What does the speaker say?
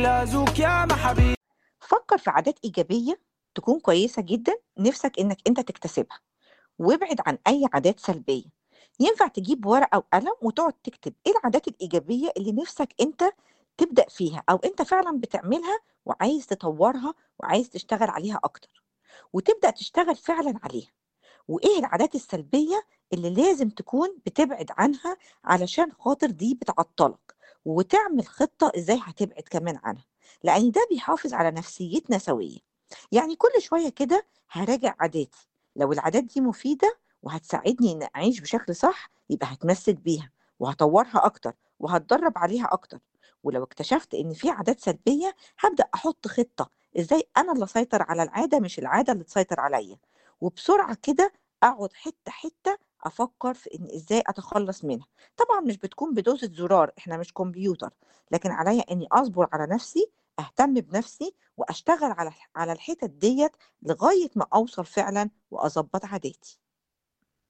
لازوك يا محبيب فكر في عادات إيجابية تكون كويسة جدا نفسك إنك أنت تكتسبها وابعد عن أي عادات سلبية ينفع تجيب ورقة وقلم وتقعد تكتب إيه العادات الإيجابية اللي نفسك أنت تبدأ فيها أو أنت فعلا بتعملها وعايز تطورها وعايز تشتغل عليها أكتر وتبدأ تشتغل فعلا عليها وإيه العادات السلبية اللي لازم تكون بتبعد عنها علشان خاطر دي بتعطلك وتعمل خطة إزاي هتبعد كمان عنها لأن ده بيحافظ على نفسيتنا سوية يعني كل شوية كده هراجع عاداتي لو العادات دي مفيدة وهتساعدني إن أعيش بشكل صح يبقى هتمسك بيها وهطورها أكتر وهتدرب عليها أكتر ولو اكتشفت إن في عادات سلبية هبدأ أحط خطة إزاي أنا اللي أسيطر على العادة مش العادة اللي تسيطر عليا وبسرعة كده أقعد حتة حتة أفكر في إن إزاي أتخلص منها طبعا مش بتكون بدوسة زرار إحنا مش كمبيوتر لكن عليا إني أصبر على نفسي أهتم بنفسي وأشتغل على على الحتت ديت لغاية ما أوصل فعلا وأظبط عاداتي